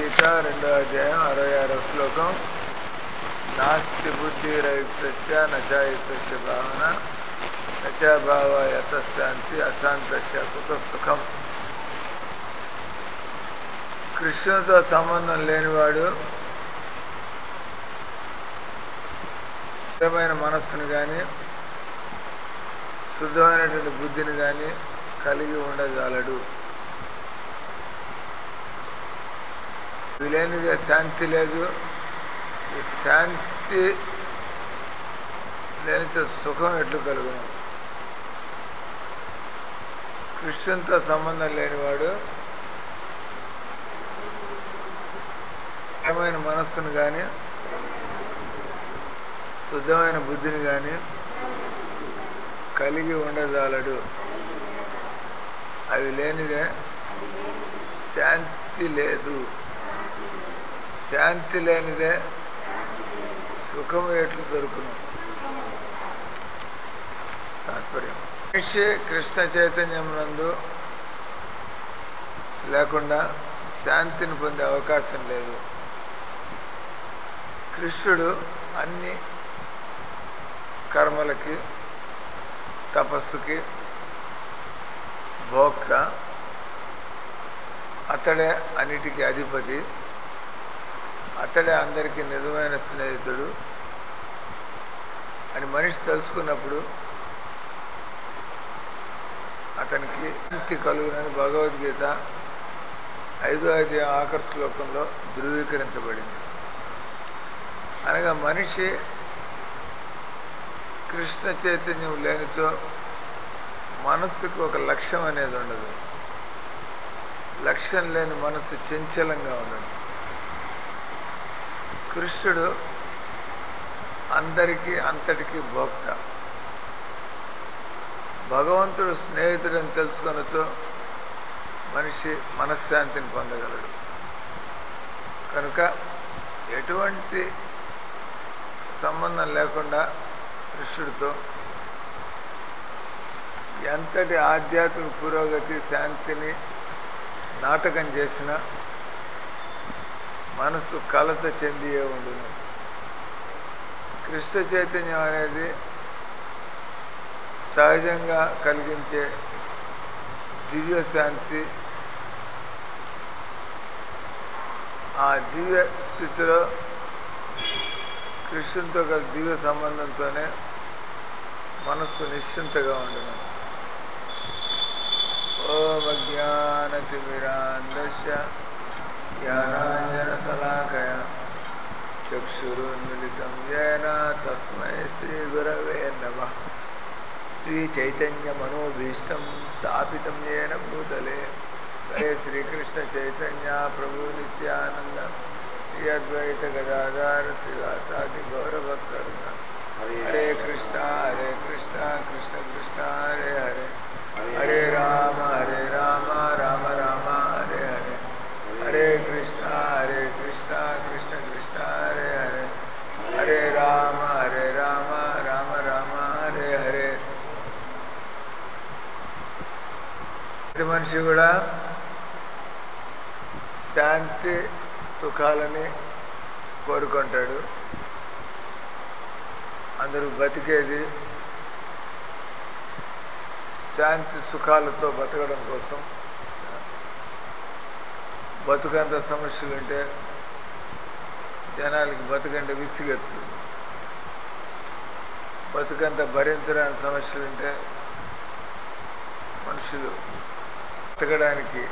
భగవద్గీత రెండో అధ్యాయం అరవై ఆరో శ్లోకం నాస్తి బుద్ధి రయుక్త నచాయుక్త భావన నచాభావ యతశాంతి అశాంతస్య కుత సుఖం కృష్ణుతో సంబంధం లేనివాడు స్థిరమైన మనస్సును కానీ శుద్ధమైనటువంటి బుద్ధిని కానీ కలిగి ఉండగలడు లేనిదే శాంతి లేదు ఈ శాంతి లేనితో సుఖం ఎట్లు కలుగును కృష్ణునితో సంబంధం లేనివాడు శుద్ధమైన మనస్సును కానీ శుద్ధమైన బుద్ధిని కానీ కలిగి ఉండజాలడు అవి లేనిదే శాంతి లేదు శాంతి లేనిదే సుఖం ఎట్లు దొరుకును తాత్పర్యం మనిషి కృష్ణ చైతన్యం నందు లేకుండా శాంతిని పొందే అవకాశం లేదు కృష్ణుడు అన్ని కర్మలకి తపస్సుకి భోక్త అతడే అన్నిటికీ అధిపతి అతడే అందరికీ నిజమైన స్నేహితుడు అని మనిషి తెలుసుకున్నప్పుడు అతనికి శాంతి కలుగునని భగవద్గీత ఐదో అధ్యాయం ఆఖరి శ్లోకంలో ధృవీకరించబడింది అనగా మనిషి కృష్ణ చైతన్యం లేనిచో మనస్సుకు ఒక లక్ష్యం అనేది ఉండదు లక్ష్యం లేని మనస్సు చంచలంగా ఉండదు కృష్ణుడు అందరికీ అంతటికీ భోక్త భగవంతుడు స్నేహితుడని తెలుసుకొనొచ్చు మనిషి మనశ్శాంతిని పొందగలడు కనుక ఎటువంటి సంబంధం లేకుండా కృష్ణుడితో ఎంతటి ఆధ్యాత్మిక పురోగతి శాంతిని నాటకం చేసిన మనసు కలత చెందియే ఉండును కృష్ణ చైతన్యం అనేది సహజంగా కలిగించే దివ్య శాంతి ఆ దివ్య స్థితిలో కృష్ణునితో గల దివ్య సంబంధంతోనే మనస్సు నిశ్చింతగా ఉండను ఓం అజ్ఞానతిమిరాంధస్య జ్ఞానాంజన శలాకయ చక్షురున్మిళితం ఏన తస్మై శ్రీ గురవే నమ శ్రీ చైతన్య మనోభీష్టం స్థాపితం ఏన భూతలే హరే శ్రీకృష్ణ చైతన్య ప్రభు నిత్యానంద శ్రీ అద్వైత గదాధార శ్రీవాసాది గౌరభక్తరుణ హరే కృష్ణ హరే కృష్ణ కృష్ణ కృష్ణ హరే హరే హరే రామ హరే రామ రామ రామ హరే హరే హరే కృష్ణ హరే కృష్ణ కృష్ణ కృష్ణ హరే హరే హరే రామ హరే రామ రామ రామ హరే హరే ప్రతి మనిషి కూడా శాంతి సుఖాలని కోరుకుంటాడు అందరూ బతికేది శాంతి సుఖాలతో బతకడం కోసం బతుకంత సమస్యలు ఉంటే జనాలకి బతుకంటే విసిగెత్తుంది బతుకంత భరించడానికి సమస్యలు ఉంటే మనుషులు బతకడానికి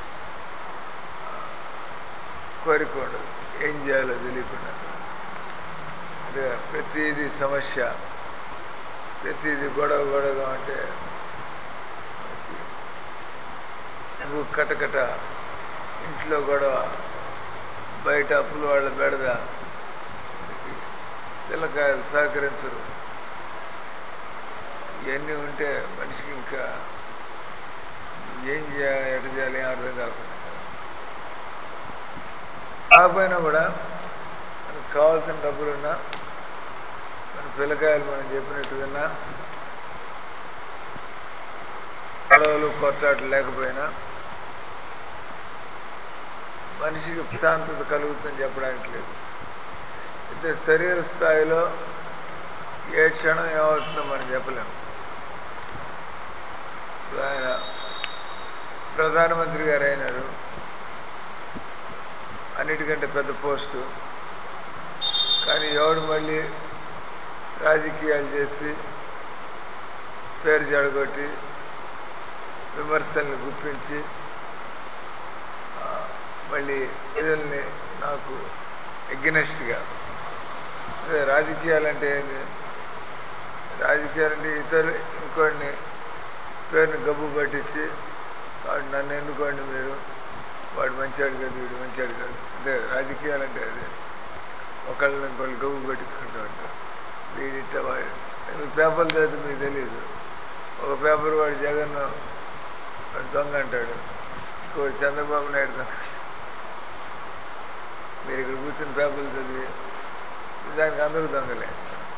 కోరిక ఉండదు ఏం చేయాలో తెలియకుండా అదే ప్రతిదీ సమస్య ప్రతిదీ గొడవ గొడవగా ఉంటే నువ్వు కటకట ఇంట్లో గొడవ బయట అప్పులు వాళ్ళ బెడద పిల్లకాయలు సహకరించరు ఇవన్నీ ఉంటే మనిషికి ఇంకా ఏం చేయాలి ఎట చేయాలి ఏం అర్థం కాకుండా కాకపోయినా కూడా మనకు కావాల్సిన డబ్బులున్నా మన పిల్లకాయలు మనం చెప్పినట్టు విన్నా గొడవలు కొట్లాటలు లేకపోయినా మనిషికి ప్రశాంతత కలుగుతుందని చెప్పడానికి లేదు అయితే శరీర స్థాయిలో ఏ క్షణం ఏమవుతుందో మనం చెప్పలేము ఇప్పుడు ఆయన ప్రధానమంత్రి గారు అయినారు అన్నిటికంటే పెద్ద పోస్టు కానీ ఎవడు మళ్ళీ రాజకీయాలు చేసి పేరు జడగొట్టి విమర్శల్ని గుప్పించి ఆ, మళ్ళీ ప్రజల్ని నాకు ఎగ్నెస్ట్గా అదే రాజకీయాలంటే ఏంది రాజకీయాలంటే ఇతరు ఇంకోడిని పేరుని గబ్బు పట్టించి వాడు నన్ను ఎన్నుకోండి మీరు వాడు మంచివాడు కాదు వీడు మంచివాడు కాదు అదే రాజకీయాలంటే అదే ఒకళ్ళని ఇంకోళ్ళు గబ్బు పట్టించుకుంటూ ఉంటారు వీడిట్ట వాడు మీకు పేపర్లు చదివితే మీకు తెలియదు ఒక పేపర్ వాడు జగన్ వాడు దొంగ అంటాడు ఇంకో చంద్రబాబు నాయుడు దొంగ మీరు ఇక్కడ కూర్చుని పేపర్లు చదివి దానికి అందరూ దొంగలే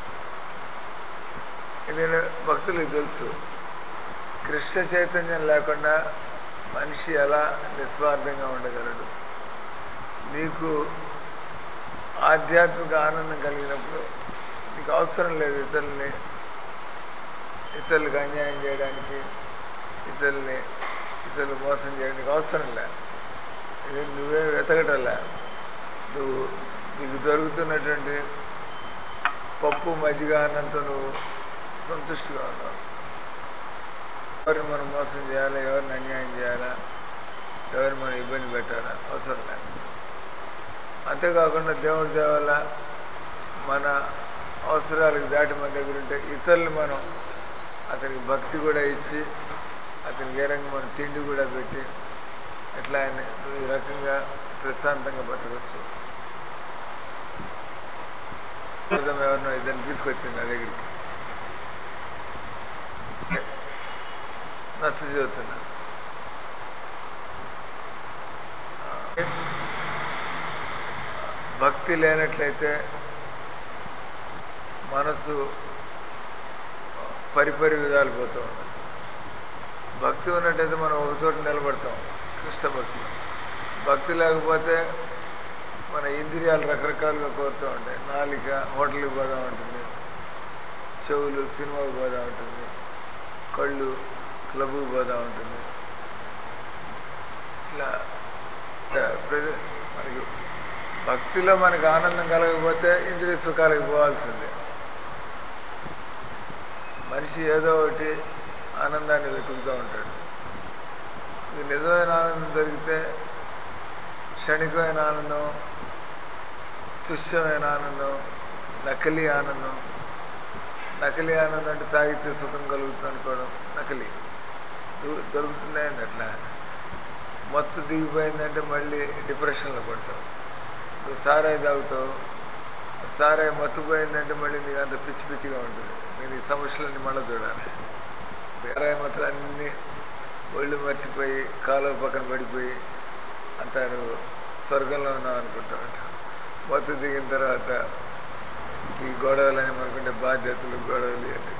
ఇది భక్తులకు తెలుసు కృష్ణ చైతన్యం లేకుండా మనిషి ఎలా నిస్వార్థంగా ఉండగలడు నీకు ఆధ్యాత్మిక ఆనందం కలిగినప్పుడు నీకు అవసరం లేదు ఇతరుల్ని ఇతరులకు అన్యాయం చేయడానికి ఇతరుల్ని ఇతరులు మోసం చేయడానికి అవసరం లే ఇది నువ్వే వెతకటంలే నువ్వు నీకు దొరుకుతున్నటువంటి పప్పు మజ్జిగ అన్నంతో నువ్వు సంతుష్టిగా ఉన్నావు ఎవరిని మనం మోసం చేయాలా ఎవరిని అన్యాయం చేయాలా ఎవరిని మనం ఇబ్బంది పెట్టాలా అవసరం లేదు అంతేకాకుండా దేవుడి దేవాల మన అవసరాలకు దాటి మన దగ్గర ఉంటే ఇతరులు మనం అతనికి భక్తి కూడా ఇచ్చి అతనికి ఏ రకంగా మనం తిండి కూడా పెట్టి ఎట్లా ఆయన నువ్వు ఈ రకంగా ప్రశాంతంగా బతకచ్చు అర్థం ఎవరినో ఇద్దరిని తీసుకొచ్చింది నా దగ్గరికి నచ్చ చెబుతున్నా భక్తి లేనట్లయితే మనసు పరిపరి విధాలు పోతూ ఉంటుంది భక్తి ఉన్నట్టయితే మనం ఒక చోట నిలబడతాం కృష్ణ భక్తిలో భక్తి లేకపోతే మన ఇంద్రియాలు రకరకాలుగా కోరుతూ ఉంటాయి నాలిక హోటల్కి పోదా ఉంటుంది చెవులు సినిమాకి పోదా ఉంటుంది కళ్ళు క్లబ్కి పోదా ఉంటుంది ఇలా ప్రజ- మనకి భక్తిలో మనకి ఆనందం కలగకపోతే ఇంద్రియ సుఖాలకు పోవాల్సిందే మనిషి ఏదో ఒకటి ఆనందాన్ని వెతుకుతూ ఉంటాడు ఇది నిజమైన ఆనందం దొరికితే క్షణికమైన ఆనందం తుష్యమైన ఆనందం నకిలీ ఆనందం నకిలీ ఆనందం అంటే తాగితే సుఖం కలుగుతుంది అనుకోవడం నకిలీ దొ- దొరుకుతుందే అట్లా మత్తు దిగిపోయిందంటే మళ్ళీ డిప్రెషన్లో పడతావు నువ్వు సారాయి తాగుతావు సారాయి మత్తు పోయిందంటే మళ్ళీ నీకు అంత పిచ్చి పిచ్చిగా ఉంటుంది నేను ఈ సమస్యలన్నీ మళ్ళీ చూడాలి సారాయి మత్తు అన్నీ ఒళ్ళు మర్చిపోయి కాలువ పక్కన పడిపోయి అంత నువ్వు స్వర్గంలో ఉన్నావు అనుకుంటా ఉంటావు మత్తు దిగిన తర్వాత ఈ గొడవలని మనకుంటే బాధ్యతలు గొడవలు అని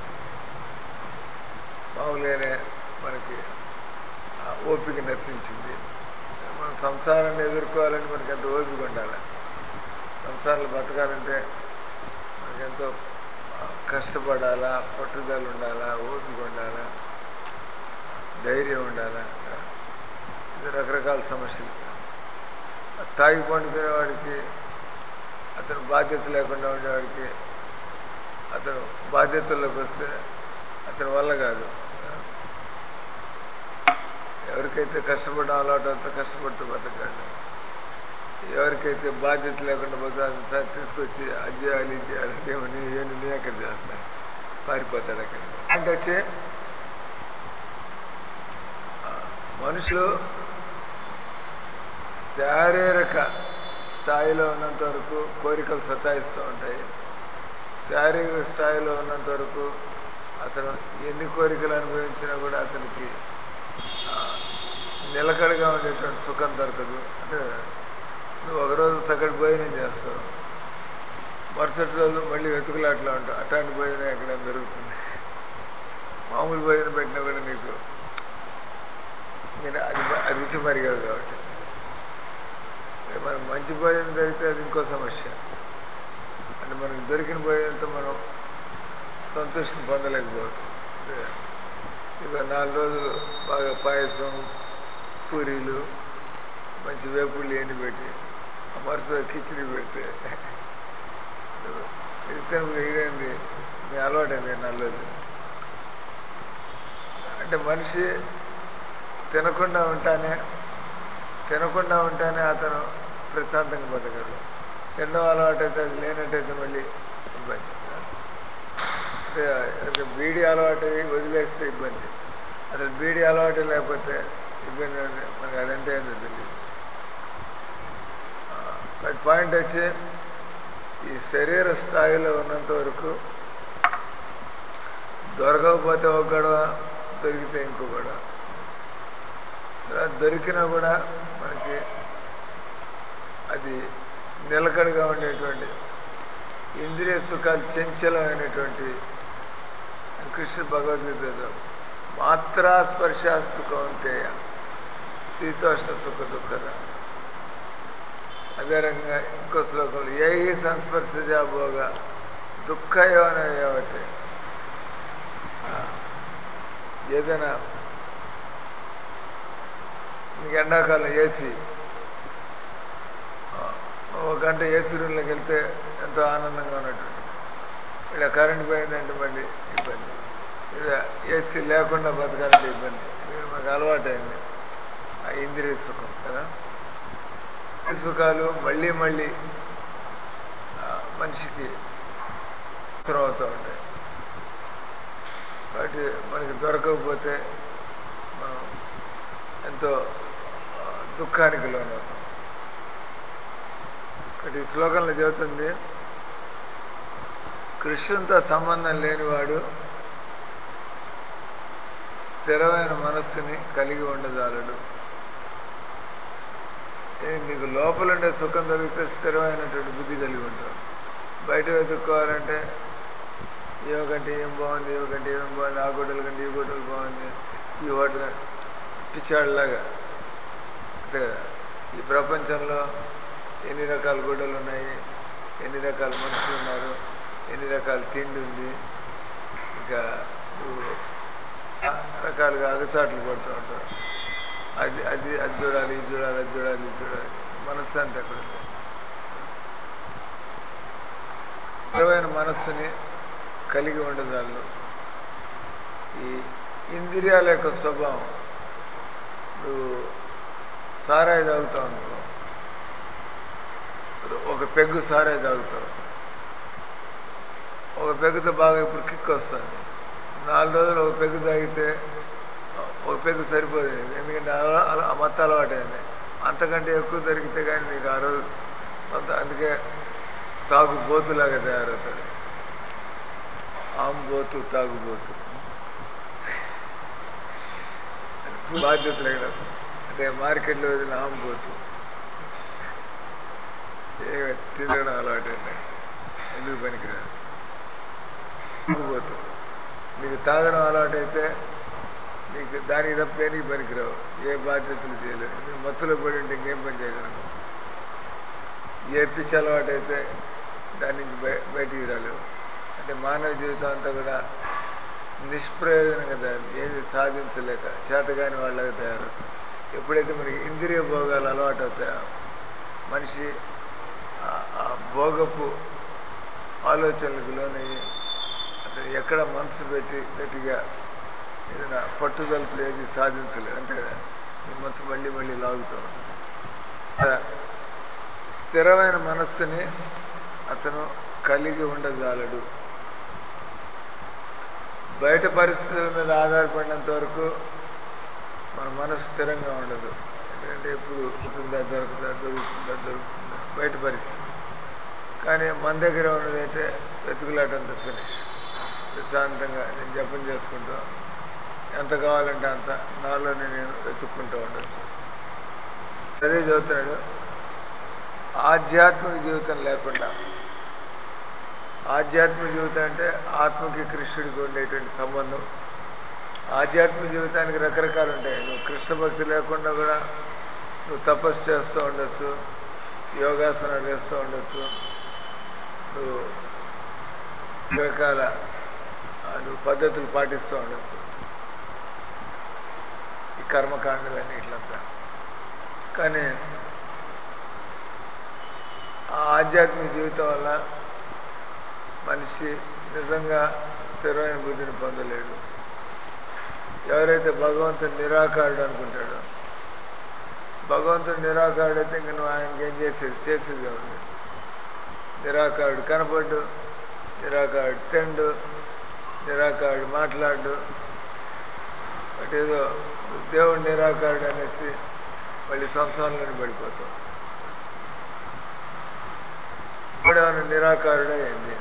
మామూలుగానే మనకి ఆ ఓపిక నశించింది మనం సంసారాన్ని ఎదుర్కోవాలని మనకి ఎంతో ఓపిక ఉండాలి సంసారాలు బతకాలంటే మనకి ఎంతో ఆ, కష్టపడాలా పట్టుదల ఉండాలా ఓపిక ఉండాలా ధైర్యం ఉండాలా ఇది రకరకాల సమస్యలు తాగి పండుకునేవాడికి అతను బాధ్యత లేకుండా ఉండేవాడికి అతను బాధ్యతల్లోకి వస్తే అతని వల్ల కాదు ఎవరికైతే కష్టపడడం అలవాటు అంతా కష్టపడుతూ బతకాలి ఎవరికైతే బాధ్యత లేకుండా బతకాలంతా తీసుకొచ్చి అది చేయాలి ఇది చేయాలి అంటే నీ నేను నీ ఎక్కడ చేస్తాను పారిపోతాడు అక్కడ అంటే వచ్చి ఆ, మనుషులు శారీరక స్థాయిలో ఉన్నంత వరకు కోరికలు సతాయిస్తూ ఉంటాయి శారీరక స్థాయిలో ఉన్నంత వరకు అతను ఎన్ని కోరికలు అనుభవించినా కూడా అతనికి ఆ, నిలకడగా ఉండేటువంటి సుఖం దొరకదు అంటే నువ్వు ఒకరోజు చక్కటి భోజనం చేస్తావు మరుసటి రోజు మళ్ళీ వెతుకులాట్లో ఉంటావు అట్లాంటి భోజనం ఎక్కడ దొరుకుతుంది మామూలు భోజనం పెట్టినా కూడా నీకు నేను అది అది రుచి మరిగాదు కాబట్టి మనకు మంచి భోజనం దొరికితే అది ఇంకో సమస్య అంటే మనకు దొరికిన భోజనంతో మనం సంతృష్టిని పొందలేకపోవచ్చు అంటే ఇక నాలుగు రోజులు బాగా పాయసం పూరీలు మంచి వేపుళ్ళు ఎన్ని పెట్టి ఆ మరుసటి కిచిడి పెడితే ఇది తిన- ఇదేంది మీ అలవాటైంది నాలుగు రోజులు అంటే మనిషి తినకుండా ఉంటానే తినకుండా ఉంటేనే అతను ప్రశాంతంగా బతకడు తినడం అలవాటైతే అది లేనట్టయితే మళ్ళీ ఇబ్బంది అంటే అంటే బీడీ అలవాటు వదిలేస్తే ఇబ్బంది అసలు బీడీ అలవాటు లేకపోతే ఇబ్బంది ఉంది మనకి అదంటే ఏంటో తెలియదు బట్ పాయింట్ వచ్చి ఈ శరీర స్థాయిలో ఉన్నంత వరకు దొరకకపోతే ఒక గొడవ దొరికితే ఇంకో గొడవ తర్వాత దొరికినా కూడా మనకి అది నిలకడగా ఉండేటువంటి ఇంద్రియ సుఖాలు చంచలమైనటువంటి కృష్ణ భగవద్గీత మాత్రా స్పర్శ సుఖం ఉంటే శీతోష్ణ సుఖ దుఃఖద అదే రకంగా ఇంకో శ్లోకంలో ఏ సంస్పర్శజా భోగ దుఃఖయోన ఏవతే ఏదైనా మీకు ఎండాకాలం ఏసీ ఒక గంట ఏసీ రూమ్లోకి వెళ్తే ఎంతో ఆనందంగా ఉన్నటువంటి ఇలా కరెంట్ పోయిందంటే మళ్ళీ ఇబ్బంది ఇలా ఏసీ లేకుండా బతకాలంటే ఇబ్బంది ఇది మనకు అలవాటైంది ఆ ఇంద్రియ సుఖం కదా ఇంద్రియ సుఖాలు మళ్ళీ మళ్ళీ ఆ, మనిషికి అవసరం అవుతూ ఉంటాయి వాటి మనకి దొరకకపోతే మనం ఎంతో ఆ, దుఃఖానికి లోనవుతాం ఇక్కడ ఈ శ్లోకంలో చెబుతుంది కృష్ణునితో సంబంధం లేనివాడు స్థిరమైన మనస్సుని కలిగి ఉండజాలడు ఏ నీకు లోపల ఉండే సుఖం దొరికితే స్థిరమైనటువంటి బుద్ధి కలిగి ఉంటావు బయట వెతుక్కోవాలంటే ఏమో కంటే ఏం బాగుంది ఏమో కంటే ఏం బాగుంది ఆ గొడ్డల కంటే ఈ గొడ్డలు బాగుంది ఈ హోటల్ పిచ్చాళ్ళలాగా అంతే కదా ఈ ప్రపంచంలో ఎన్ని రకాల గుడ్డలు ఉన్నాయి ఎన్ని రకాల మనుషులు ఉన్నారు ఎన్ని రకాల తిండి ఉంది ఇంకా నువ్వు రకాలుగా అగచాట్లు పడుతూ ఉంటావు అది అది అది చూడాలి ఇది చూడాలి అది చూడాలి ఇది చూడాలి మనశ్శాంతి ఎక్కడ ఉంది స్థిరమైన మనస్సుని కలిగి ఉండదాళ్ళు ఈ ఇంద్రియాల యొక్క స్వభావం నువ్వు సారాయి తాగుతావు అనుకో ఇప్పుడు ఒక పెగ్గు సారాయి తాగుతావు ఒక పెగ్గుతో బాగా ఇప్పుడు కిక్ వస్తుంది నాలుగు రోజులు ఒక పెగ్గు తాగితే ఒక పెగ్గు సరిపోదు ఎందుకంటే అలా- అలా ఆ మొత్తం అలవాటైంది అంతకంటే ఎక్కువ దొరికితే కానీ నీకు ఆ రోజు సొంత అందుకే తాగుబోతులాగా తయారవుతాడు ఆంబోతు తాగుబోతు బాధ్యత లేదు అంటే మార్కెట్లో వదిలిన ఆంబోతు ఏ తిరగడం అలవాటు ఎందుకు పనికిరాదు తాగుబోతు నీకు తాగడం అలవాటైతే నీకు దానికి తప్ప దేనికి పనికిరావు ఏ బాధ్యతలు చేయలేవు నువ్వు మత్తులో పడి ఉంటే ఇంకేం పని చేయగలవు ఏ పిచ్చి అలవాటైతే దాని నుంచి బయ బయటికి రాలేవు అంటే మానవ జీవితం అంతా కూడా నిష్ప్రయోజనంగా తయారు ఏది సాధించలేక చేతగాని వాళ్ళగా తయారవుతుంది ఎప్పుడైతే మనకి ఇంద్రియ భోగాలు అలవాటు అవుతాయో మనిషి ఆ- ఆ భోగపు ఆలోచనలకు లోనయ్యి అతను ఎక్కడ మనసు పెట్టి గట్టిగా ఏదైనా పట్టుదలతో ఏది సాధించలేదు అంతే కదా ఈ మొత్తం మళ్ళీ మళ్ళీ లాగుతూ ఉంటుంది అలా స్థిరమైన మనస్సుని అతను కలిగి ఉండజాలడు బయట పరిస్థితుల మీద ఆధారపడినంత వరకు మన మనసు స్థిరంగా ఉండదు ఎందుకంటే ఎప్పుడు దొరుకుతుందా దొరుకుతుందా దొరుకుతుందా దొరుకుతుందా బయట పరిస్థితి కానీ మన దగ్గర ఉన్నదైతే వెతుకులాటంతా ఫినిష్ ప్రశాంతంగా నేను జపం చేసుకుంటూ ఎంత కావాలంటే అంత నాలోనే నేను వెతుక్కుంటూ ఉండొచ్చు అదే చదువుతున్నాడు ఆధ్యాత్మిక జీవితం లేకుండా ఆధ్యాత్మిక జీవితం అంటే ఆత్మకి కృష్ణుడికి ఉండేటువంటి సంబంధం ఆధ్యాత్మిక జీవితానికి రకరకాలు ఉంటాయి నువ్వు కృష్ణ భక్తి లేకుండా కూడా నువ్వు తపస్సు చేస్తూ ఉండొచ్చు యోగాసనాలు వేస్తూ ఉండొచ్చు నువ్వు రకరకాల ఆ, నువ్వు పద్ధతులు పాటిస్తూ ఉండొచ్చు ఈ కర్మకాండలన్నీ ఇట్లంతా కానీ ఆ ఆధ్యాత్మిక జీవితం వల్ల మనిషి నిజంగా స్థిరమైన బుద్ధిని పొందలేడు ఎవరైతే భగవంతుని నిరాకారుడు అనుకుంటాడో భగవంతుడు నిరాకారుడు అయితే ఇంక నువ్వు ఆయనకి ఏం చేసేది చేసేది ఉంది నిరాకారుడు కనపడ్డు నిరాకారుడు తిండు నిరాకారుడు మాట్లాడు బట్ ఏదో దేవుడు నిరాకారుడు అనేసి మళ్ళీ సంసారంలోనే పడిపోతాం ఇప్పుడు ఏమైనా నిరాకారుడే ఏంది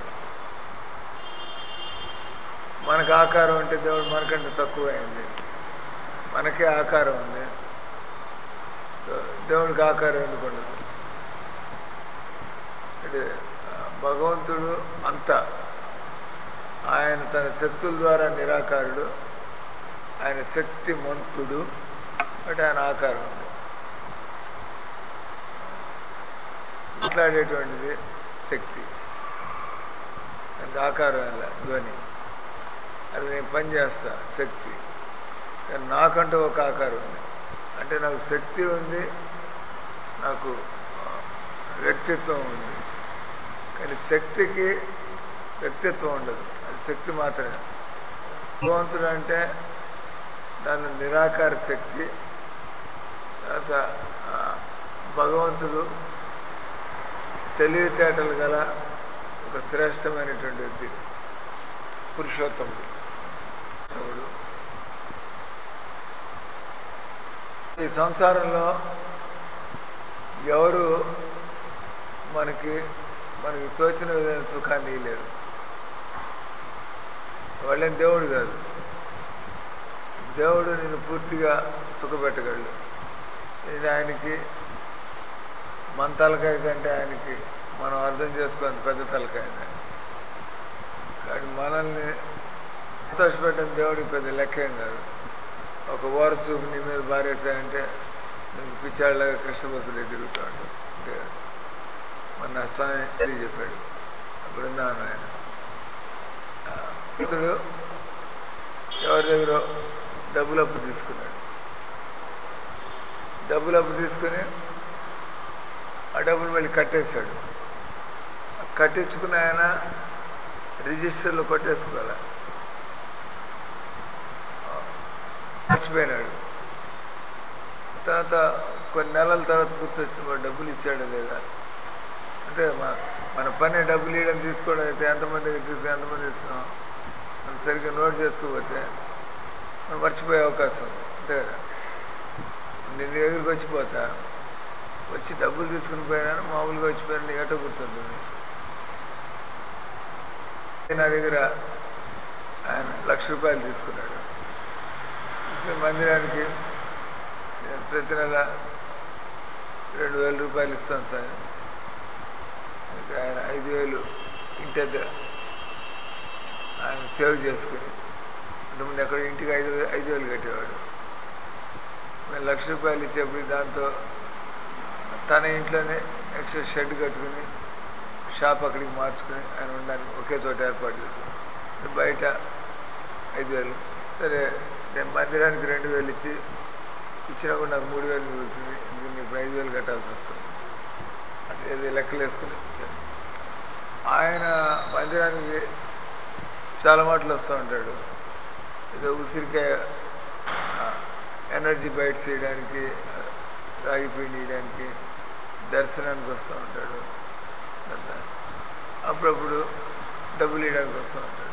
మనకు ఆకారం అంటే దేవుడు మనకంటే తక్కువ అయింది మనకే ఆకారం ఉంది సో దేవుడికి ఆకారం ఎందుకు ఉండదు అంటే ఆ, భగవంతుడు అంత ఆయన తన శక్తుల ద్వారా నిరాకారుడు ఆయన శక్తి మంతుడు అంటే ఆయన ఆకారం ఉంది మాట్లాడేటువంటిది శక్తి దానికి ఆకారం ఎలా ధ్వని అది నేను పని చేస్తా శక్తి కానీ నాకంటూ ఒక ఆకారం ఉంది అంటే నాకు శక్తి ఉంది నాకు ఆ, వ్యక్తిత్వం ఉంది కానీ శక్తికి వ్యక్తిత్వం ఉండదు అది శక్తి మాత్రమే భగవంతుడు అంటే దాని నిరాకార శక్తి తర్వాత ఆ, భగవంతుడు తెలివితేటలు గల ఒక శ్రేష్టమైనటువంటి వ్యక్తి పురుషోత్తముడు దేవుడు. ఈ సంసారంలో ఎవరు మనకి మనకి తోచిన విధంగా సుఖాన్ని ఇవ్వలేరు వాళ్ళేం దేవుడు కాదు దేవుడు నేను పూర్తిగా సుఖపెట్టగలడు ఇది ఆయనకి మన తలకాయ కంటే ఆయనకి మనం అర్థం చేసుకోవాలి పెద్ద తలకాయ ఆయన. కానీ మనల్ని సంతోషపెట్టిన దేవుడికి పెద్ద లెక్కేం కాదు ఒక ఓర చూపు నీ మీద బారేసాయంటే నీకు పిచ్చాళ్ళగా కృష్ణభక్తుడే తిరుగుతూ ఉంటాడు అంటే మన స్వామి ఇది చెప్పాడు బృందావనం ఆయన ఆ, భక్తుడు ఎవరి దగ్గర డబ్బులు అప్పు తీసుకున్నాడు డబ్బులు అప్పు తీసుకుని ఆ డబ్బులు మళ్ళీ కట్టేశాడు ఆ కట్టించుకున్న ఆయన రిజిస్టర్లో కొట్టేసుకోవాలి మర్చిపోయినాడు తర్వాత కొన్ని నెలల తర్వాత గుర్తొచ్చి వాడు డబ్బులు ఇచ్చాడా లేదా అంటే మా- మన పని డబ్బులు ఇవ్వడం తీసుకోవడం అయితే ఎంతమందికి తీసుకు ఎంతమంది ఇస్తున్నాం మనం సరిగ్గా నోట్ చేసుకోకపోతే మనం మర్చిపోయే అవకాశం ఉంది అంతే కదా నేను దగ్గరికి వచ్చిపోతా వచ్చి డబ్బులు తీసుకుని పోయినా మామూలుగా వచ్చిపోయినా నీకు ఎటో గుర్తుంటుంది నా దగ్గర ఆయన లక్ష రూపాయలు తీసుకున్నాడు తీసుకుని మందిరానికి నేను ప్రతి నెల రెండు వేల రూపాయలు ఇస్తాను సార్ అయితే ఆయన ఐదు వేలు ఇంటి అద్దె ఆయన సేవ్ చేసుకుని ఇంతకుముందు ఎక్కడ ఇంటికి ఐదు వే- ఐదు వేలు కట్టేవాడు మేము లక్ష రూపాయలు ఇచ్చేప్పుడు దాంతో తన ఇంట్లోనే ఎక్స్ట్రా షెడ్ కట్టుకుని షాప్ అక్కడికి మార్చుకుని ఆయన ఉండడానికి ఒకే చోట ఏర్పాటు చేసుకుని బయట ఐదు వేలు సరే నేను మందిరానికి రెండు వేలు ఇచ్చి ఇచ్చినా కూడా నాకు మూడు వేలు మిగులుతుంది ఎందుకంటే ఇప్పుడు ఐదు వేలు కట్టాల్సి వస్తుంది అది లెక్కలు వేసుకుని ఇచ్చాను ఆయన మందిరానికి చాలా మాటలు వస్తూ ఉంటాడు ఏదో ఉసిరికాయ ఆ, ఎనర్జీ బైట్స్ చేయడానికి ఆ, రాగి పిండి ఇయడానికి దర్శనానికి వస్తూ ఉంటాడు అట్లా. అప్పుడప్పుడు డబ్బులు ఇవ్వడానికి వస్తూ ఉంటాడు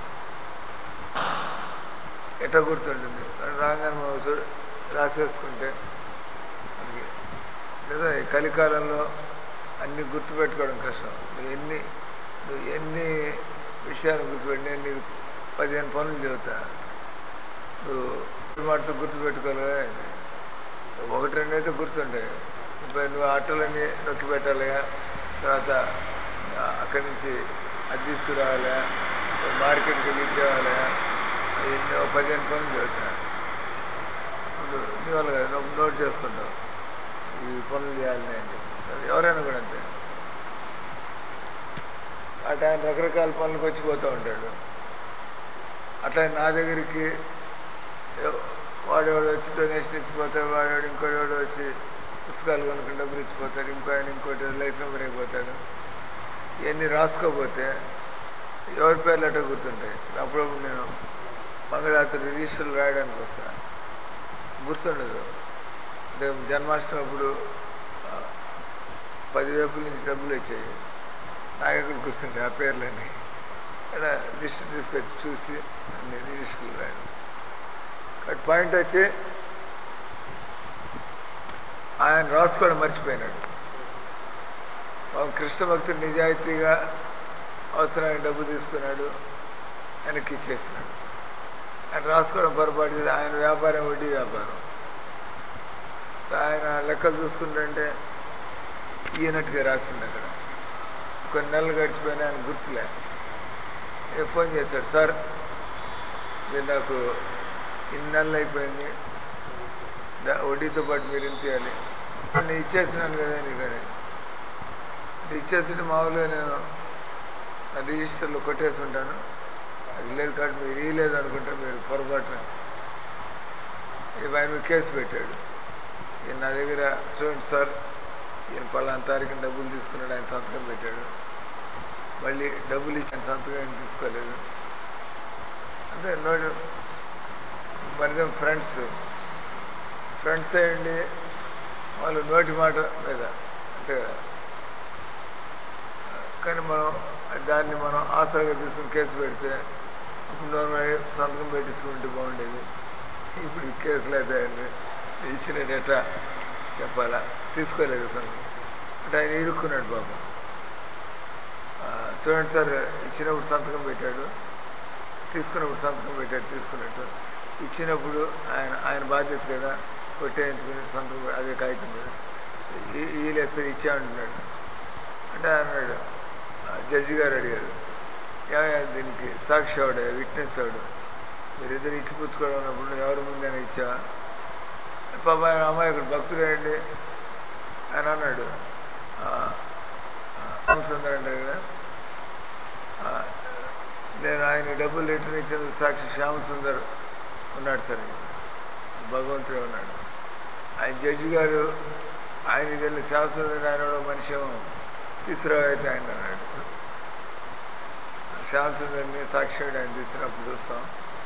ఎట్లా గుర్తుంటుంది కానీ రాగానే మనం చూ రాసేసుకుంటే మనకి లేదా ఈ కలికాలంలో అన్ని గుర్తుపెట్టుకోవడం కష్టం నువ్వు ఎన్ని నువ్వు ఎన్ని విషయాలు గుర్తుపెట్టి నేను నీకు పదిహేను పనులు చెబుతా నువ్వు మాటతో గుర్తుపెట్టుకోలేదా ఒకటి రెండు అయితే గుర్తుంటాయి ఇప్పుడు నువ్వు ఆటోలన్నీ నొక్కి పెట్టాలిగా తర్వాత ఆ, అక్కడి నుంచి అది తీసుకురావాలా మార్కెట్కి వెళ్ళి ఇది తేవాలా ఎన్నో పదిహేను పనులు చెబుతా నువ్వు నీ వల్ల కాదు, నువ్వు నోట్ చేసుకుంటావు ఈ పనులు చేయాలని అని చెప్పి ఎవరైనా కూడా అంతే అటు ఆయన రకరకాల పనులకు వచ్చి పోతూ ఉంటాడు అట్లా నా దగ్గరికి ఎవ- వాడెవడు వచ్చి డొనేషన్ ఇచ్చిపోతాడు వాడేవాడు ఇంకోటి వచ్చి పుస్తకాలు కొనుక్కుని డబ్బులు ఇచ్చిపోతాడు ఇంకో ఆయన ఇంకోటి లైఫ్ మెంబర్ అయిపోతాడు ఇవన్నీ రాసుకోపోతే ఎవరి పేర్లు అట్లా గుర్తుంటాయి అప్పుడప్పుడు నేను మంగళాత్రి రిజిస్టర్లు రాయడానికి వస్తాను గుర్తుండదు అంటే జన్మాష్టమి అప్పుడు ఆ, పది వేపుల నుంచి డబ్బులు వచ్చాయి నాకు ఎక్కడ గుర్తుండే ఆ పేర్లన్నీ ఇక్కడ లిస్ట్ తీసుకొచ్చి చూసి అన్ని రిజిస్టర్లు రాయడం బట్ పాయింట్ వచ్చి ఆయన రాసుకోవడం మర్చిపోయినాడు పాపం కృష్ణ భక్తుడు నిజాయితీగా అవసరమైన డబ్బు తీసుకున్నాడు వెనక్కి ఇచ్చేసినాడు ఆయన రాసుకోవడం పొరపాటు చేసి ఆయన వ్యాపారం వడ్డీ వ్యాపారం ఆయన లెక్కలు చూసుకుంటుంటే ఈయనట్టుగా రాసింది అక్కడ కొన్ని నెలలు గడిచిపోయినా ఆయన గుర్తులే ఏ ఫోన్ చేశాడు సార్ మీరు నాకు ఇన్ని నెలలు అయిపోయింది దా- వడ్డీతో పాటు మీరు ఇంత ఇవ్వాలి నేను ఇచ్చేసినాను కదా నీకని ఇచ్చేసి మామూలుగా నేను నా రిజిస్టర్లో కొట్టేసి ఉంటాను అది లేదు కాబట్టి మీరు ఇవ్వలేదు అనుకుంటే మీరు పొరపాటున ఇవి ఆయన మీద కేసు పెట్టాడు ఈయన నా దగ్గర చూడండి సార్ ఈయన పలానా తారీఖున డబ్బులు తీసుకున్నాడు ఆయన సంతకం పెట్టాడు మళ్ళీ డబ్బులు ఇచ్చి ఆయన సంతకం ఏం తీసుకోలేదు అంటే నోటి మరి ఫ్రెండ్స్ ఫ్రెండ్స్ అయ్యండి వాళ్ళు నోటి మాట మీద అంతే కదా కానీ మనం దాన్ని మనం ఆసరాగా తీసుకుని కేసు పెడితే అప్పుడు నోరు సంతకం పెట్టించుకుంటే బాగుండేది ఇప్పుడు ఈ కేసులు అయితే ఇచ్చిన డేటా చెప్పాలా తీసుకోలేదు సంతకం అంటే ఆయన ఇరుక్కున్నాడు పాపం ఆ, చూడండి సార్ ఇచ్చినప్పుడు సంతకం పెట్టాడు తీసుకున్నప్పుడు సంతకం పెట్టాడు తీసుకున్నట్టు ఇచ్చినప్పుడు ఆయన ఆయన బాధ్యత కదా కొట్టేయించుకుని సంతకం పె- అదే కాగితం మీద ఈ- ఈ లెక్క ఇచ్చా అంటున్నాడు అంటే అన్నాడు ఆ, జడ్జి గారు అడిగారు ఏమయ్యా దీనికి సాక్షి ఆవిడ విట్నెస్ ఆవిడ మీరిద్దరు ఇచ్చి పుచ్చుకోవడం ఉన్నప్పుడు నువ్వు ఎవరి ముందైనా ఇచ్చా పాప ఆయన అమ్మాయి ఇక్కడ భక్తుడేయండి ఆయన అన్నాడు "ఆ, ఆ, రామచంద్ర అంటారు కదా ఆ, నేను ఆయన డబ్బులు రిటర్న్ ఇచ్చేందుకు సాక్షి శ్యామసుందర్ ఉన్నాడు సార్ భగవంతుడే ఉన్నాడు ఆయన జడ్జి గారు ఆయన వెళ్ళి శ్యామసుందర్ ఆయన కూడా మనిషి ఏమో తీసుకురావైతే ఆయన అన్నాడు శ్యామసుందర్ని సాక్షి ఆయన తీసుకున్నప్పుడు చూస్తాం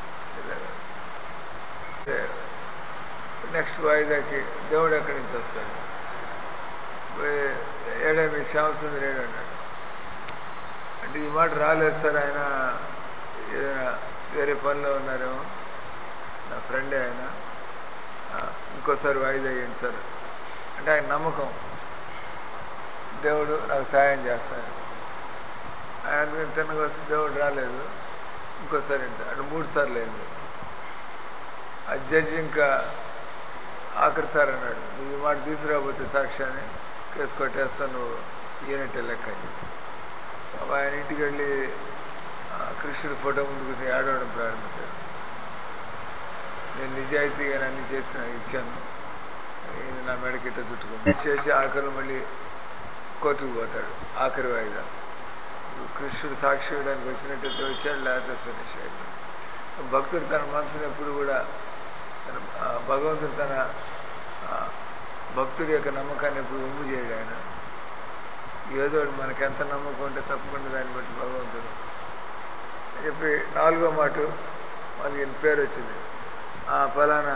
నెక్స్ట్ వాయిదాకి దేవుడు ఎక్కడి నుంచి వస్తాడు పోయి, ఏడా మీ శ్యామసుందర్ ఏడు అన్నాడు అంటే ఈ మాట రాలేదు సార్ ఆయన ఏదైనా వేరే పనిలో ఉన్నారేమో నా ఫ్రెండే ఆయన ఆ, ఇంకోసారి వాయిదా అయ్యండి సార్ అంటే ఆయన నమ్మకం దేవుడు నాకు సహాయం చేస్తాడు ఆయన అందుకని తిన్నగా వస్తే దేవుడు రాలేదు ఇంకోసారి ఇంత అంటే మూడు సార్లు అయింది ఆ జడ్జి ఇంకా ఆఖరి సార్ అన్నాడు నువ్వు ఈ మాట తీసుకురాబోతే సాక్ష్యాన్ని కేసు కొట్టేస్తాను నువ్వు ఈయనట్టే లెక్క అని చెప్పి. పాపం ఆయన ఇంటికి వెళ్ళి ఆ, కృష్ణుడి ఫోటో ముందు కూర్చొని ఆడవడం ప్రారంభించాడు నేను నిజాయితీగా అన్ని చేసిన ఇచ్చాను ఈయన నా మెడకిట్ట చుట్టుకుంది చేసి ఆఖరు మళ్ళీ కోర్టుకు పోతాడు ఆఖరి వాయిదా కృష్ణుడు సాక్షి ఇవ్వడానికి వచ్చినట్టయితే వచ్చాడు లేకపోతే ఫినిష్ అయ్యాడు భక్తుడు తన మనసుని ఎప్పుడు కూడా తన ఆ, భగవంతుడు తన ఆ, భక్తుడి యొక్క నమ్మకాన్ని ఎప్పుడు ఒమ్ము చేయడు ఆయన ఏదో ఒకటి మనకి ఎంత నమ్మకం ఉంటే తప్పకుండా దాన్ని బట్టి భగవంతుడు అని చెప్పి నాలుగో మాట మనకి ఈయన పేరు వచ్చింది ఆ ఫలానా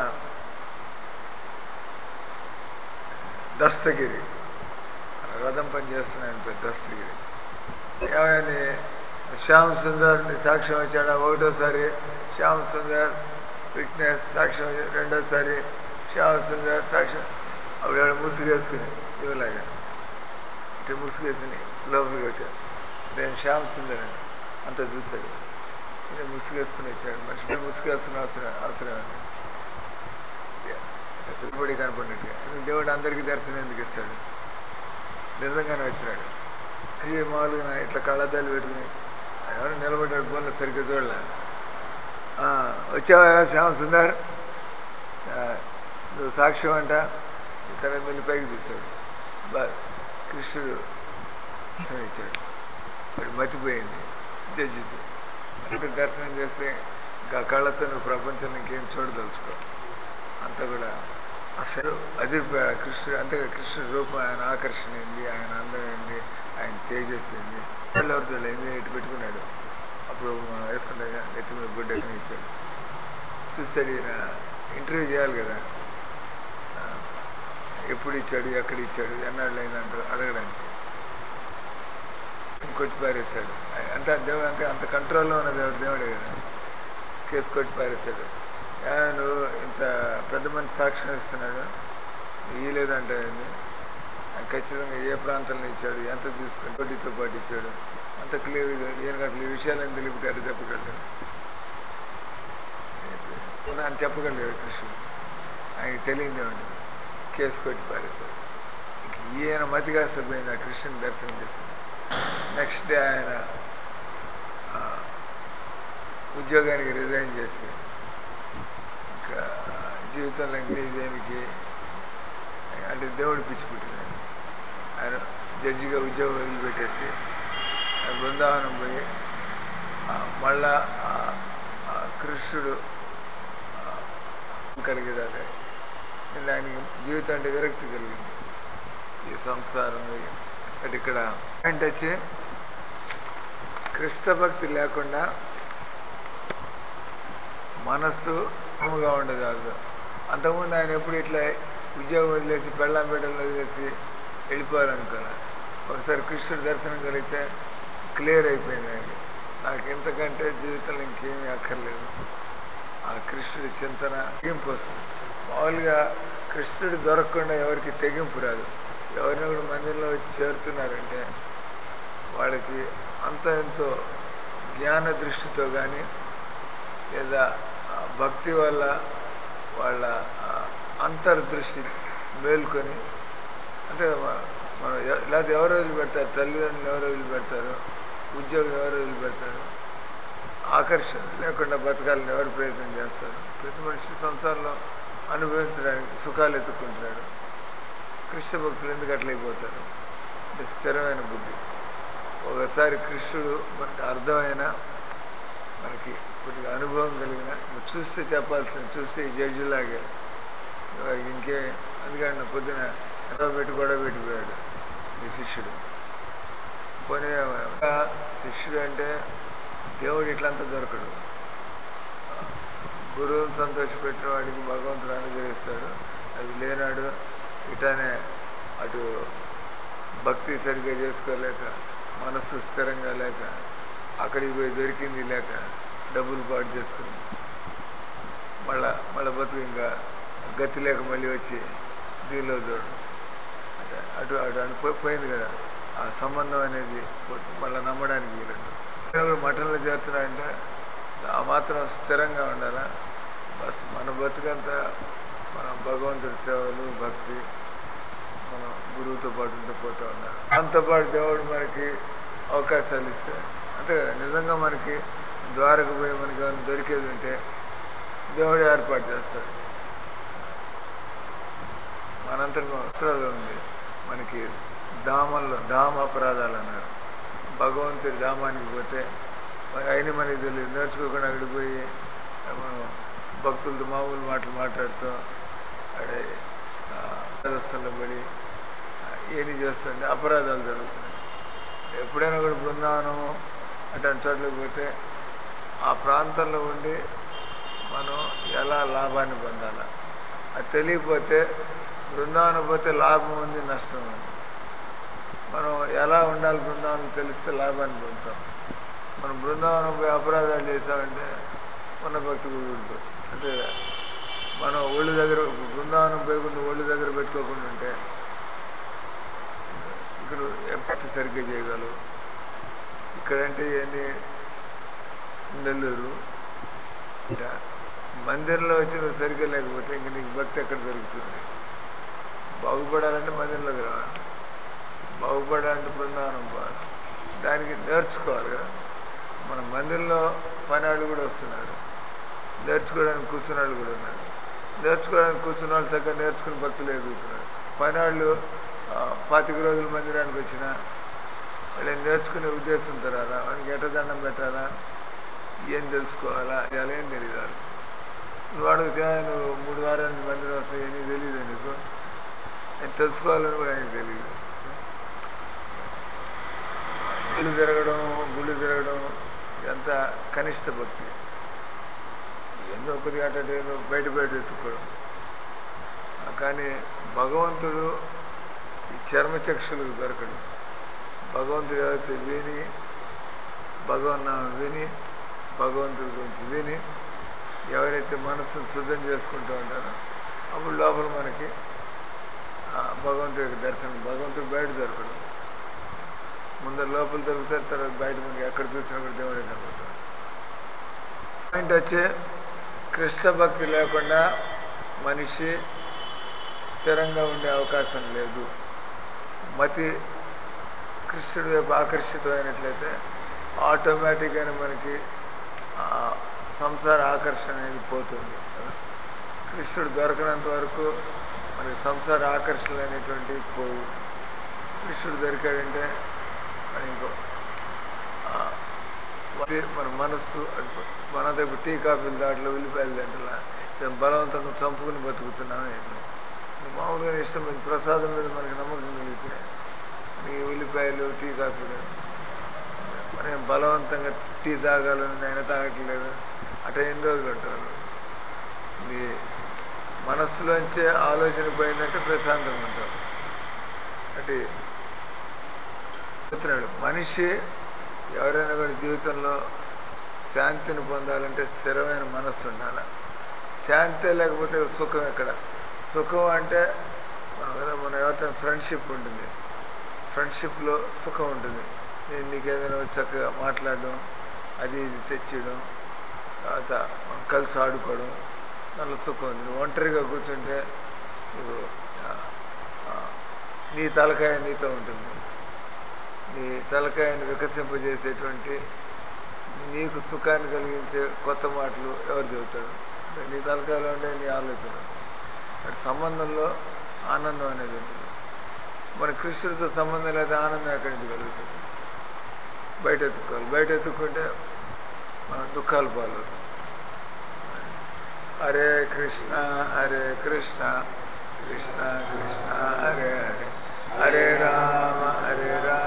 దస్తగిరి రథం పని చేస్తున్నాయని పేరు దస్తగిరి ఏమైంది శ్యామ్ సుందర్ ని సాక్ష్యం వచ్చాడా ఒకటోసారి శ్యామ్ సుందర్ విట్నెస్ సాక్ష్యం వచ్చాడు. రెండోసారి శ్యామ్ సుందర్ సాక్ష్యం అప్పుడు ఎవడు ముసుగేసుకుని ఇవ్వలేగా ఇటు ముసుగేసుకుని లోపలికి వచ్చాడు నేను శ్యామ్ సుందర్ అని అంత చూశాడు నేను ముసుగేసుకుని వచ్చాడు మనిషి మీద ముసుగేసుకుని అవసరం అవసరం అండి పెట్టుబడి కనపడినట్టుగా ఎందుకు దేవుడు అందరికీ దర్శనం ఎందుకు ఇస్తాడు నిజంగానే వచ్చినాడు అది మామూలుగా నా ఇట్లా కళ్ళద్దాలు పెట్టుకుని ఆయన ఎవరు నిలబడ్డాడు ఫోన్లో సరిగ్గా చూడలే "ఆ, వచ్చావా శ్యామ సుందర్ ఆ, నువ్వు సాక్ష్యం అంట ఇతర వెళ్ళి పైకి తీశాడు బస్ కృష్ణుడు దర్శనం ఇచ్చాడు వాడు మతిపోయింది జడ్జిది అంత దర్శనం చేస్తే ఇంకా కళ్ళతో నువ్వు ప్రపంచంలో ఇంకేం చూడదలుచుకో అంతా కూడా అసలు అదిరిపోయాడు కృష్ణుడు అంతే కృష్ణుడి రూపం ఆయన ఆకర్షణ ఏంది ఆయన అందం ఏంది ఆయన తేజస్సు ఏంది ఎవరితో ఏంది ఇటు పెట్టుకున్నాడు అప్పుడు మనం వేసుకుంటాం కదా, నెత్తి మీద గుడ్డ ఎక్కడ ఇచ్చాడు చూస్తాడు ఈయన ఇంటర్వ్యూ చేయాలి కదా ఆ, ఎప్పుడు ఇచ్చాడు ఎక్కడ ఇచ్చాడు ఎన్నాళ్ళు అయిందంటారు అడగడానికి కొట్టి పారేస్తాడు అంత దేవుడు అంటే అంత కంట్రోల్లో ఉన్న దేవుడు దేవుడే కదా కేసు కొట్టి పారేస్తాడు "ఏ, నువ్వు ఇంత పెద్ద మంది సాక్ష్యం ఇస్తున్నాడు ఇయ్యలేదంటే ఏంది? ఆయన ఖచ్చితంగా ఏ ప్రాంతంలో ఇచ్చాడు ఎంత తీసుకుని వడ్డీతో పాటు ఇచ్చాడు అంత క్లియర్గా ఈయనకు అసలు ఈ విషయాలను తెలిపి అటు చెప్పగలడు అని చెప్పగలిగాడు కృష్ణుడు ఆయనకి తెలియదే ఉంటుంది కేసు కొట్టి పారేస్తాడు ఇంక ఈయన మతి కాస్త పోయింది ఆ కృష్ణుని దర్శనం చేసింది నెక్స్ట్ డే ఆయన ఆ, ఉద్యోగానికి రిజైన్ చేసి ఇంకా జీవితంలో ఇంక దేనికి అంటే దేవుడు పిచ్చి పుట్టింది ఆయన. ఆయన జడ్జిగా ఉద్యోగం వదిలిపెట్టేసి ఆయన బృందావనం పోయి ఆ, మళ్ళా ఆ- ఆ కృష్ణుడు ఆ, కలిగేదాకా ఇంకా ఆయనకి జీవితం అంటే విరక్తి కలిగింది ఈ సంసారం అంటే ఇక్కడ అంటే వచ్చి కృష్ణ భక్తి లేకుండా మనస్సు సుఖముగా ఉండదు కాదు అంతకుముందు ఆయన ఎప్పుడు ఇట్లా ఉద్యోగం వదిలేసి పెళ్ళాం బిడ్డలు వదిలేసి వెళ్ళిపోవాలనుకున్నా ఒకసారి కృష్ణుడి దర్శనం కలిగితే క్లియర్ అయిపోయింది ఆయనకి నాకు ఇంతకంటే జీవితంలో ఇంకేమీ అక్కర్లేదు ఆ కృష్ణుడి చింతన తెగింపు వస్తుంది మామూలుగా కృష్ణుడు దొరకకుండా ఎవరికి తెగింపు రాదు ఎవరిని కూడా మందిరంలో వచ్చి చేరుతున్నారంటే వాళ్ళకి అంత ఎంతో జ్ఞాన దృష్టితో కానీ లేదా ఆ భక్తి వల్ల వాళ్ళ ఆ అంతర్దృష్టి మేల్కొని అంటే మ- మనం ఎ- లేకపోతే ఎవరు వదిలిపెడతారు తల్లిదండ్రులు ఎవరు వదిలిపెడతారు ఉద్యోగం ఎవరు వదిలిపెడతారు ఆకర్షణ లేకుండా బతకాలని ఎవరు ప్రయత్నం చేస్తారు ప్రతి మనిషి సంసారంలో అనుభవించడానికి సుఖాలు ఎత్తుకుంటున్నాడు కృష్ణ భక్తులు ఎందుకు అట్లయిపోతారు అంటే స్థిరమైన బుద్ధి ఒకసారి కృష్ణుడు మనకి అర్థమైన మనకి కొద్దిగా అనుభవం కలిగిన నువ్వు చూస్తే చెప్పాల్సింది చూస్తే ఈ జడ్జిలాగే వాడికి ఇంకే అందుకని పొద్దున ఎంతో పెట్టి గొడవ పెట్టిపోయాడు ఈ శిష్యుడు పోనీ ఆ శిష్యుడు అంటే దేవుడు ఇట్లంతా దొరకడు గురువుని సంతోషపెట్టిన వాడికి భగవంతుడు అనుగ్రహిస్తాడు అది లేనాడు ఇటానే అటు భక్తి సరిగ్గా చేసుకోలేక మనస్సు స్థిరంగా లేక అక్కడికి పోయి దొరికింది లేక డబ్బులు పాటు చేసుకుని మళ్ళా మళ్ళీ బతుకు ఇంకా గతి లేక మళ్ళీ వచ్చి దీనిలో చూడు అంటే అటు అటు అని పో- పోయింది కదా ఆ సంబంధం అనేది పోతుంది. మళ్ళీ నమ్మడానికి వీలేదు ఎవరు మఠంలో చేరుతున్నాడంటే ఆ మాత్రం స్థిరంగా ఉండాలా బస్ మన బతుకంతా మన భగవంతుడి సేవలు భక్తి మనం గురువుతో పాటు ఉంటూ పోతూ ఉండాలి దాంతో పాటు దేవుడు మనకి అవకాశాలు ఇస్తే అంతే కదా నిజంగా మనకి ద్వారకు పోయి మనకి ఏమైనా దొరికేది ఉంటే దేవుడు ఏర్పాటు చేస్తాడు మనంతటి అవసరాలు ఉంది మనకి ధామంలో ధామ అపరాధాలు అన్నారు భగవంతుడి ధామానికి పోతే మరి అయిన మనకి తెలియదు నేర్చుకోకుండా అక్కడికి పోయి మనం భక్తులతో మామూలు మాటలు మాట్లాడుతూ అడే ప్రదర్శనలో పడి ఆ, ఏది చేస్తుంటే అపరాధాలు జరుగుతున్నాయి ఎప్పుడైనా కూడా బృందావనము అటువంటి చోట్లకి పోతే ఆ ప్రాంతంలో ఉండి మనం ఎలా లాభాన్ని పొందాలా అది తెలియకపోతే బృందావనం పోతే లాభం ఉంది నష్టం ఉంది మనం ఎలా ఉండాలి బృందావనం తెలిస్తే లాభాన్ని పొందుతాం మనం బృందావనం పోయి అపరాధాలు చేసామంటే ఉన్న భక్తి కూడా ఊడిపోతుంది అంటే మనం ఒళ్ళు దగ్గర బృందావనం పోయకుండా ఒళ్ళు దగ్గర పెట్టుకోకుండా ఉంటే ఇక్కడ ఎప్పటి సరిగ్గా చేయగలవు ఇక్కడంటే ఏంది నెల్లూరు ఇట మందిరంలో వచ్చి నువ్వు సరిగ్గా లేకపోతే ఇంక నీకు భక్తి ఎక్కడ దొరుకుతుంది బాగుపడాలంటే మందిరంలోకి రావాలి బాగుపడాలంటే బృందావనం పోవాలి దానికి నేర్చుకోవాలి కదా మన మందిరంలో పని వాళ్ళు కూడా వస్తున్నారు నేర్చుకోవడానికి కూర్చున్న వాళ్ళు కూడా ఉన్నారు నేర్చుకోవడానికి కూర్చున్న వాళ్ళు చక్కగా నేర్చుకుని భక్తులు ఎదుగుతున్నారు పని వాళ్ళు ఆ, పాతిక రోజుల మందిరానికి వచ్చిన వాళ్ళు ఏం నేర్చుకునే ఉద్దేశంతో రారా వాడికి ఎట్ట దండం పెట్టాలా ఏం తెలుసుకోవాలా ఇలా ఏం తెలియదు వాళ్ళకి. నువ్వు అడిగితే నువ్వు మూడు వారానికి మందిరం వస్తాయి నీకు తెలియదు నీకు నేను తెలుసుకోవాలని కూడా ఆయనకు తెలియదు గుళ్ళు తిరగడం గుళ్ళు తిరగడం ఇదంతా కనిష్ట భక్తి ఎన్నో కొద్దిగా అట్ట ఏదో బయట బయట ఎత్తుకోవడం ఆ, కానీ భగవంతుడు ఈ చర్మచక్షులకు దొరకడు భగవంతుడు ఎవరైతే విని భగవన్నామం విని భగవంతుడి గురించి విని ఎవరైతే మనసును శుద్ధం చేసుకుంటూ ఉంటారో అప్పుడు లోపల మనకి ఆ, భగవంతుడి యొక్క దర్శనం భగవంతుడు బయట దొరకడు ముందర లోపల దొరుకుతారు తర్వాత బయట మనకి ఎక్కడ చూసినా కూడా దేవుడే కనబడతాడు పాయింట్ వచ్చి కృష్ణ భక్తి లేకుండా మనిషి స్థిరంగా ఉండే అవకాశం లేదు మతి కృష్ణుడి వైపు ఆకర్షితమైనట్లయితే ఆటోమేటిక్గానే మనకి ఆ సంసార ఆకర్షణ అనేది పోతుంది కదా. కృష్ణుడు దొరకనంత వరకు మనకి సంసార ఆకర్షణలు అనేటువంటివి పోవు కృష్ణుడు దొరికాడంటే మన ఇంకో ఆ, అది మన మనస్సు అది మన దగ్గర టీ కాఫీలు దాంట్లో ఉల్లిపాయలు తింటలా మేము బలవంతంగా చంపుకుని బతుకుతున్నాం ఏంటి మామూలుగా ఇష్టం మీద ప్రసాదం మీద మనకి నమ్మకం కలిగితే ఈ ఉల్లిపాయలు టీ కాఫీలు మనం బలవంతంగా టీ తాగాలని ఆయన తాగట్లేదు అట్లా ఎన్ని రోజులు ఉంటారు మీ మనస్సులోంచే ఆలోచన పోయిందంటే ప్రశాంతంగా ఉంటాం అంటే చెప్తున్నాడు మనిషి ఎవరైనా కూడా జీవితంలో శాంతిని పొందాలంటే స్థిరమైన మనస్సు ఉండాలి శాంతి లేకపోతే సుఖం ఎక్కడ సుఖం అంటే మనం ఏదో మన ఎవరితో ఫ్రెండ్షిప్ ఉంటుంది ఫ్రెండ్షిప్లో సుఖం ఉంటుంది నేను నీకు ఏదైనా చక్కగా మాట్లాడడం అది ఇది తెచ్చడం తర్వాత మనం కలిసి ఆడుకోవడం దానిలో సుఖం ఉంది నువ్వు ఒంటరిగా కూర్చుంటే నువ్వు ఆ, ఆ, నీ తలకాయ నీతో ఉంటుంది నీ తలకాయను వికసింపజేసేటువంటి నీకు సుఖాన్ని కలిగించే కొత్త మాటలు ఎవరు చెబుతారు నీ తలకాయలో ఉండే నీ ఆలోచన అటు సంబంధంలో ఆనందం అనేది ఉంటుంది మన కృష్ణుడితో సంబంధం లేదా ఆనందం ఎక్కడి నుంచి కలుగుతుంది బయట ఎత్తుకోవాలి బయట ఎత్తుక్కుంటే మనం దుఃఖాలు పాలవుతాం హరే కృష్ణ హరే కృష్ణ కృష్ణ కృష్ణ హరే హరే హరే రామ హరే రామ